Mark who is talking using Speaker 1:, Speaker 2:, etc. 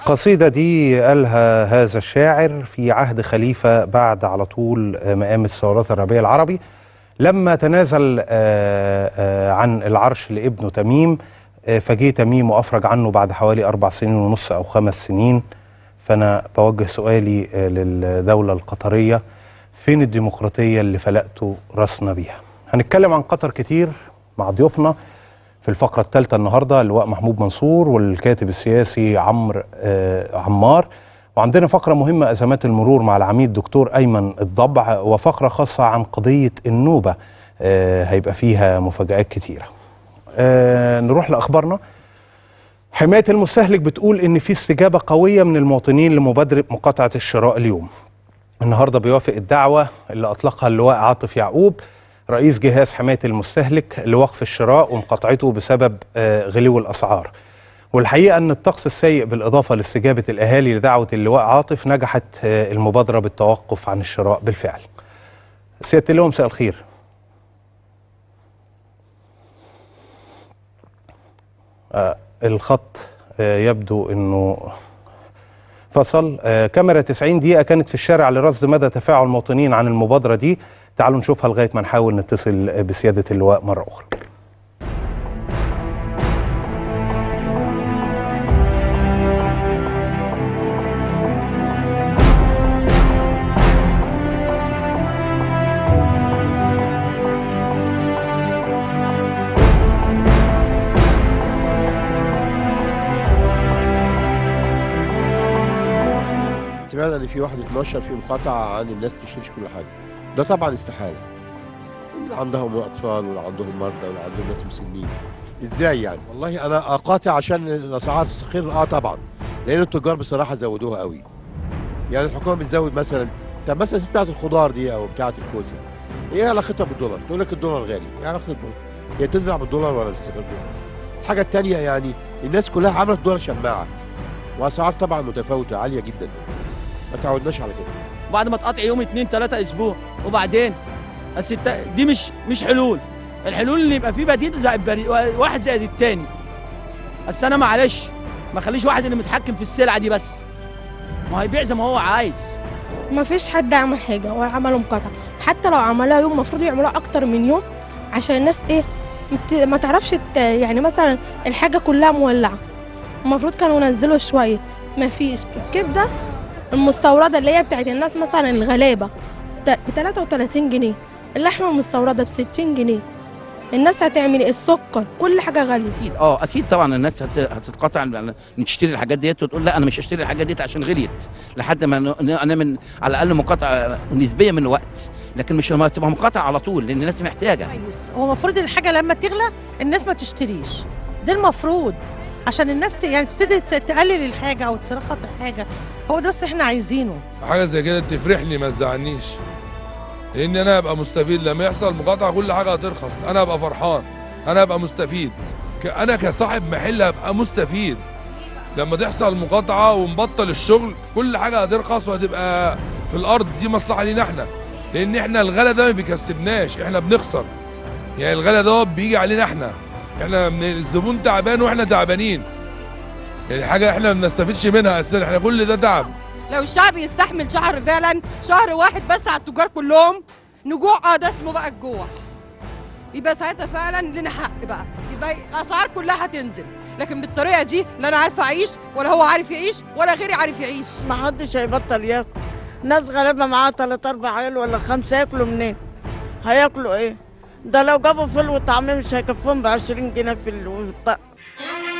Speaker 1: القصيدة دي قالها هذا الشاعر في عهد خليفة بعد على طول مقام الثورات الربيع العربي لما تنازل آه، آه، عن العرش لابنه تميم آه، فجه تميم وأفرج عنه بعد حوالي أربع سنين ونص أو خمس سنين فأنا بوجه سؤالي آه، للدولة القطرية فين الديمقراطية اللي فلقتوا راسنا بيها هنتكلم عن قطر كتير مع ضيوفنا في الفقرة الثالثة النهاردة اللواء محمود منصور والكاتب السياسي عمرو آه عمار وعندنا فقرة مهمة أزمات المرور مع العميد دكتور أيمن الضبع وفقرة خاصة عن قضية النوبة آه هيبقى فيها مفاجآت كتيرة آه نروح لأخبارنا حماية المستهلك بتقول إن في استجابة قوية من المواطنين لمبادرة مقاطعة الشراء اليوم النهارده بيوافق الدعوة اللي أطلقها اللواء عاطف يعقوب رئيس جهاز حماية المستهلك لوقف الشراء ومقاطعته بسبب آه، غلو الأسعار والحقيقة أن الطقس السيء بالإضافة لاستجابة الأهالي لدعوة اللواء عاطف نجحت آه، المبادرة بالتوقف عن الشراء بالفعل سيادة اللواء مساء الخير آه، الخط آه، يبدو أنه فصل آه، كاميرا 90 دقيقة كانت في الشارع لرصد مدى تفاعل المواطنين عن المبادرة دي تعالوا نشوفها لغاية ما نحاول نتصل بسيادة اللواء مرة أخرى
Speaker 2: سمعنا ان في 12 في مقاطعه عن الناس تشتريش كل حاجه ده طبعا استحاله اللي عندهم اطفال واللي عندهم مرضى واللي عندهم ناس مسنين ازاي يعني والله انا اقاطع عشان الاسعار تستقر اه طبعا لان التجار بصراحه زودوها قوي يعني الحكومه بتزود مثلا طب مثلا بتاعت الخضار دي او بتاعت الكوسه ايه علاقتها بالدولار تقول لك الدولار غالي ايه علاقه بالدولار هي تزرع بالدولار ولا تستقر بالدولار الحاجه الثانيه يعني الناس كلها عملت دولار شماعه واسعار طبعا متفاوته عاليه جدا ما تعودناش على كده
Speaker 3: بعد ما تقطع يوم اتنين تلاتة اسبوع وبعدين الست دي مش مش حلول الحلول اللي يبقى فيه بديل زائد بري... واحد زائد التاني بس انا معلش ما خليش واحد اللي متحكم في السلعه دي بس ما هيبيع زي ما هو عايز
Speaker 4: ما فيش حد عمل حاجة ولا عملوا مقاطعة حتى لو عملوها يوم المفروض يعملوها أكتر من يوم عشان الناس إيه مت- ما تعرفش ت- يعني مثلا الحاجة كلها مولعة المفروض كانوا ينزلوا شوية ما فيش الكبدة المستوردة اللي هي بتاعت الناس مثلا الغلابة ب 33 جنيه اللحمة المستوردة ب 60 جنيه الناس هتعمل إيه؟ السكر كل حاجة غالية
Speaker 5: اكيد اه اكيد طبعا الناس هت- هتتقاطع إن تشتري الحاجات ديت وتقول لا انا مش هشتري الحاجات ديت عشان غليت لحد ما ن- انا من على الاقل مقاطعه نسبيه من الوقت لكن مش ما تبقى مقاطعه على طول لان الناس محتاجه
Speaker 6: كويس هو المفروض الحاجه لما تغلى الناس ما تشتريش ده المفروض عشان الناس ت- يعني تبتدي ت- تقلل الحاجه او ترخص الحاجه هو ده بس احنا عايزينه
Speaker 7: حاجه زي كده تفرحني ما تزعلنيش لان انا ابقى مستفيد لما يحصل مقاطعه كل حاجه هترخص انا ابقى فرحان انا ابقى مستفيد ك- انا كصاحب محل ابقى مستفيد لما تحصل مقاطعه ونبطل الشغل كل حاجه هترخص وهتبقى في الارض دي مصلحه لينا احنا لان احنا الغلا ده ما بيكسبناش احنا بنخسر يعني الغلا ده بيجي علينا احنا احنا من الزبون تعبان واحنا تعبانين يعني حاجه احنا ما بنستفيدش منها اساسا احنا كل ده تعب
Speaker 8: لو الشعب يستحمل شهر فعلا شهر واحد بس على التجار كلهم نجوع اه ده اسمه بقى الجوع يبقى ساعتها فعلا لنا حق بقى يبقى الاسعار كلها هتنزل لكن بالطريقه دي لا انا عارفه اعيش ولا هو عارف يعيش ولا غيري عارف يعيش
Speaker 9: ما حدش هيبطل ياكل ناس غلابة معاها تلات أربع عيال ولا خمسة ياكلوا منين؟ هياكلوا إيه؟ ده لو جابوا فول وطعمية مش هيكفوهم بعشرين جنيه في الطقم